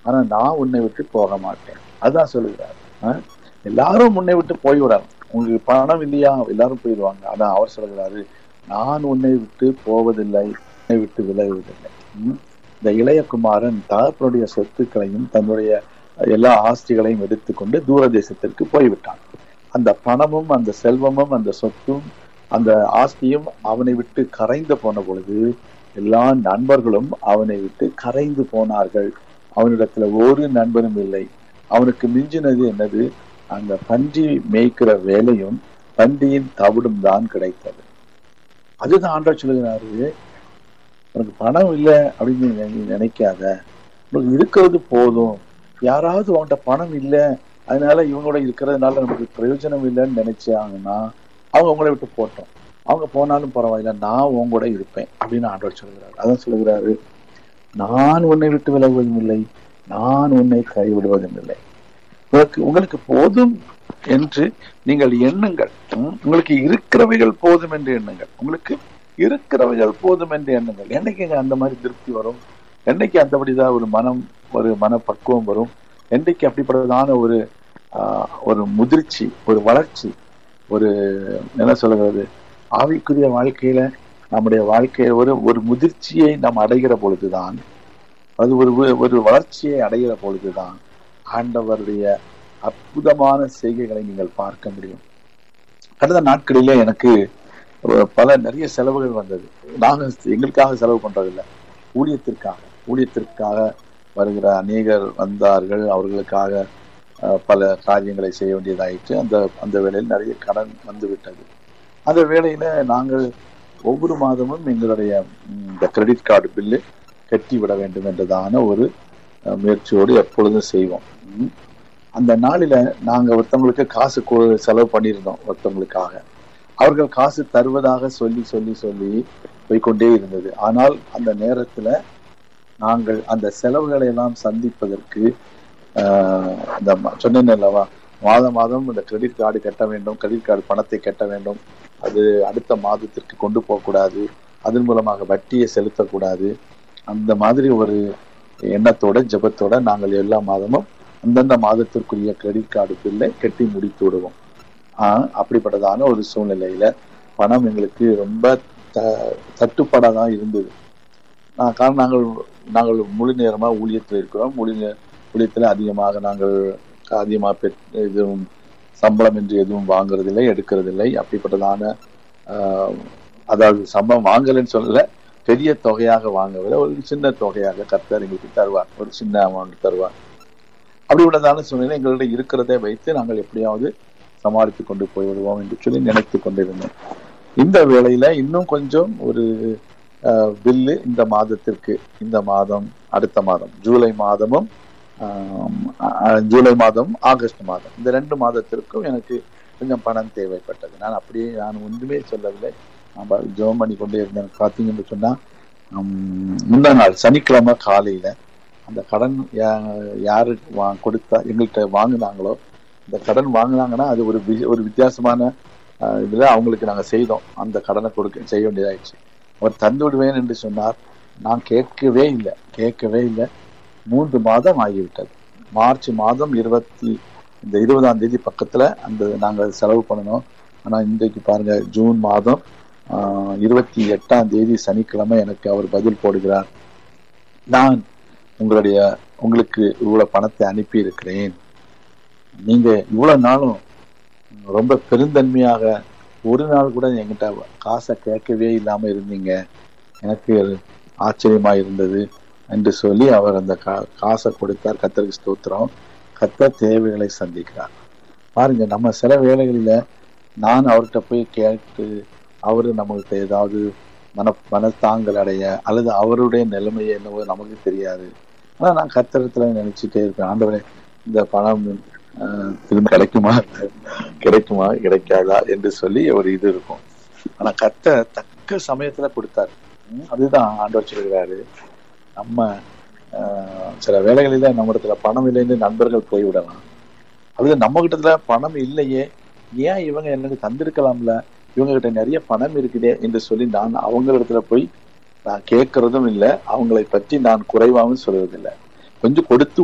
ஆனா நான் உன்னை விட்டு போக மாட்டேன் அதுதான் சொல்லுகிறார் ஆ? எல்லாரும் உன்னை விட்டு போய்விடலாம் உங்களுக்கு பணம் இல்லையா எல்லாரும் போயிடுவாங்க அதான் அவர் சொல்லுகிறாரு நான் உன்னை விட்டு போவதில்லை உன்னை விட்டு விலகுவதில்லை ம்? இந்த இளையகுமாரன் தகப்பனுடைய சொத்துக்களையும் தன்னுடைய எல்லா ஆஸ்திகளையும் எடுத்துக்கொண்டு தூர தேசத்திற்கு போய்விட்டான் அந்த பணமும் அந்த செல்வமும் அந்த சொத்தும் அந்த ஆஸ்தியும் அவனை விட்டு கரைந்து போன பொழுது எல்லா நண்பர்களும் அவனை விட்டு கரைந்து போனார்கள் அவனிடத்துல ஒரு நண்பனும் இல்லை அவனுக்கு மிஞ்சினது என்னது அந்த பன்றி மேய்க்கிற வேலையும் பன்றியின் தவிடும் தான் கிடைத்தது அதுதான் ஆண்டவர் சொல்லுகிறாரு உனக்கு பணம் இல்லை அப்படின்னு நீ நினைக்காத உனக்கு இருக்கிறது போதும் யாராவது உன்கிட்ட பணம் இல்லை அதனால இவங்களோட இருக்கிறதுனால நமக்கு பிரயோஜனம் இல்லைன்னு நினைச்சாங்கன்னா அவங்க உங்களை விட்டு போட்டோம் அவங்க போனாலும் பரவாயில்ல நான் உன் கூட இருப்பேன் அப்படின்னு ஆண்டவர் சொல்கிறார் அதான் சொல்லுகிறாரு நான் உன்னை விட்டு விலகுவதும் இல்லை நான் உன்னை கைவிடுவதும் இல்லை உங்களுக்கு உங்களுக்கு போதும் என்று நீங்கள் எண்ணுங்கள் ம்? உங்களுக்கு இருக்கிறவைகள் போதும் என்று எண்ணுங்கள் உங்களுக்கு இருக்கிறவைகள் போதும் என்று எண்ணுங்கள் என்னைக்குங்க அந்த மாதிரி திருப்தி வரும் என்னைக்கு அந்தபடிதான் ஒரு மனம் ஒரு மனப்பக்குவம் வரும் என்றைக்கு அப்படிப்பட்டதான ஒரு ஆஹ், ஒரு முதிர்ச்சி ஒரு வளர்ச்சி ஒரு என்ன சொல்லுகிறது ஆவிக்குரிய வாழ்க்கையில நம்முடைய வாழ்க்கையை ஒரு ஒரு முதிர்ச்சியை நாம் அடைகிற பொழுதுதான் அது ஒரு ஒரு வளர்ச்சியை அடைகிற பொழுதுதான் ஆண்டவருடைய அற்புதமான செய்கைகளை நீங்கள் பார்க்க முடியும் கடந்த நாட்களிலே எனக்கு அஹ், பல நிறைய செலவுகள் வந்தது நாங்கள் எங்களுக்காக செலவு பண்றதில்லை ஊழியத்திற்காக ஊழியத்திற்காக வருகிற அநேகர் வந்தார்கள் அவர்களுக்காக அஹ், பல காரியங்களை செய்ய வேண்டியதாயிற்று அந்த அந்த வேளையில் நிறைய கடன் வந்து விட்டது அந்த வேளையில நாங்கள் ஒவ்வொரு மாதமும் எங்களுடைய ம், இந்த கிரெடிட் கார்டு பில்லு கட்டி விட வேண்டும் என்றதான ஒரு அஹ், முயற்சியோடு எப்பொழுதும் செய்வோம் ம். அந்த நாளில நாங்க ஒருத்தவங்களுக்கு காசு கொ- செலவு பண்ணியிருந்தோம் ஒருத்தவங்களுக்காக அவர்கள் காசு தருவதாக சொல்லி சொல்லி சொல்லி போய்க்கொண்டே இருந்தது ஆனால் அந்த நேரத்துல நாங்கள் அந்த செலவுகளை எல்லாம் சந்திப்பதற்கு ஆஹ், இந்த ம- சொன்னேன் அல்லவா மாதம் மாதம் இந்த கிரெடிட் கார்டு கட்ட வேண்டும் கிரெடிட் கார்டு பணத்தை கட்ட வேண்டும் அது அடுத்த மாதத்திற்கு கொண்டு போகக்கூடாது அதன் மூலமாக வட்டியை செலுத்தக்கூடாது அந்த மாதிரி ஒரு எண்ணத்தோட ஜெபத்தோட நாங்கள் எல்லா மாதமும் அந்தந்த மாதத்திற்குரிய கிரெடிட் கார்டு பில்லை கட்டி முடித்து விடுவோம் ஆஹ் அப்படிப்பட்டதான ஒரு சூழ்நிலையில பணம் எங்களுக்கு ரொம்ப த தட்டுப்பாடாக தான் இருந்தது நான் காரணம் நாங்கள் நாங்கள் முழு நேரமா ஊழியத்தில் இருக்கிறோம் முழு நே- ஊழியத்தில் அதிகமாக நாங்கள் அதிகமாக பெற் எதுவும் சம்பளம் என்று எதுவும் வாங்குறதில்லை எடுக்கிறதில்லை அப்படிப்பட்டதான ஆஹ், அதாவது சம்பளம் வாங்கலைன்னு சொல்லல பெரிய தொகையாக வாங்கவில்லை ஒரு சின்ன தொகையாக கர்த்தர் எங்களுக்கு தருவார் ஒரு சின்ன அமௌண்ட் தருவார் அப்படி உள்ளதான சூழ்நிலை எங்களிடம் இருக்கிறதை வைத்து நாங்கள் எப்படியாவது சமாளித்து கொண்டு போய் விடுவோம் என்று சொல்லி நினைத்து கொண்டிருந்தேன் இந்த வேளையில இன்னும் கொஞ்சம் ஒரு பில்லு இந்த மாதத்திற்கு இந்த மாதம் அடுத்த மாதம் ஜூலை மாதமும் ஆம், அஹ், ஜூலை மாதம் ஆகஸ்ட் மாதம் இந்த ரெண்டு மாதத்திற்கும் எனக்கு கொஞ்சம் பணம் தேவைப்பட்டது நான் அப்படியே நான் ஒன்றுமே சொல்லவில்லை நான் ஜோம் பண்ணி கொண்டே இருந்தேன் பார்த்தீங்கன்னு சொன்னா உம், முந்தா நாள் சனிக்கிழமை காலையில அந்த கடன் யா- யாரு வா- கொடுத்தா எங்கள்கிட்ட வாங்குனாங்களோ இந்த கடன் வாங்குனாங்கன்னா அது ஒரு வி- ஒரு வித்தியாசமான ஆஹ், இதுல அவங்களுக்கு நாங்க செய்தோம் அந்த கடனை கொடுக்க செய்ய வேண்டியதாயிடுச்சு அவர் தந்து விடுவேன் என்று சொன்னார் நான் கேட்கவே இல்லை கேட்கவே இல்லை மூன்று மாதம் ஆகிவிட்டது மார்ச் மாதம் இருபத்தி இந்த இருபதாம் தேதி பக்கத்துல அந்த நாங்க செலவு பண்ணணும் ஆனா இன்றைக்கு பாருங்க ஜூன் மாதம் ஆஹ், இருபத்தி எட்டாம் தேதி சனிக்கிழமை எனக்கு அவர் பதில் போடுகிறார் நான் உங்களுடைய உங்களுக்கு இவ்வளவு பணத்தை அனுப்பி இருக்கிறேன் நீங்க இவ்வளவு நாளும் ரொம்ப பெருந்தன்மையாக ஒரு நாள் கூட என்கிட்ட காசை கேட்கவே இல்லாம இருந்தீங்க எனக்கு ஆச்சரியமா இருந்தது என்று சொல்லி அவர் அந்த கா- காசை கொடுத்தார் கத்தருக்கு ஸ்தோத்திரம் கத்தர் தேவைகளை சந்திக்கிறார் பாருங்க நம்ம சில வேளைகளில நான் அவர்கிட்ட போய் கேட்டு அவரு நம்மகிட்ட ஏதாவது மன மனத்தாங்கல் அடைய அல்லது அவருடைய நிலைமை என்னவோ நமக்கு தெரியாது ஆனா நான் கத்திரத்துல நினைச்சிட்டே இருப்பேன் ஆண்டவரே இந்த பணம் ஆஹ், திரும்ப கிடைக்குமா கிடைக்குமா கிடைக்காதா என்று சொல்லி ஒரு இது இருக்கும் ஆனா கத்த தக்க சமயத்துல கொடுத்தாரு உம், அதுதான் ஆண்டவர் சொல்கிறாரு நம்ம ஆஹ், சில வேளைகளில நம்ம இடத்துல பணம் இல்லைன்னு நண்பர்கள் போய்விடலாம் அல்லது நம்ம கிட்டத்துல பணம் இல்லையே ஏன் இவங்க எனக்கு தந்திருக்கலாம்ல இவங்க கிட்ட நிறைய பணம் இருக்குதே என்று சொல்லி நான் அவங்க இடத்துல போய் நான் கேட்கறதும் இல்லை அவங்களை பற்றி நான் குறைவாகவும் சொல்றதில்லை கொஞ்சம் கொடுத்து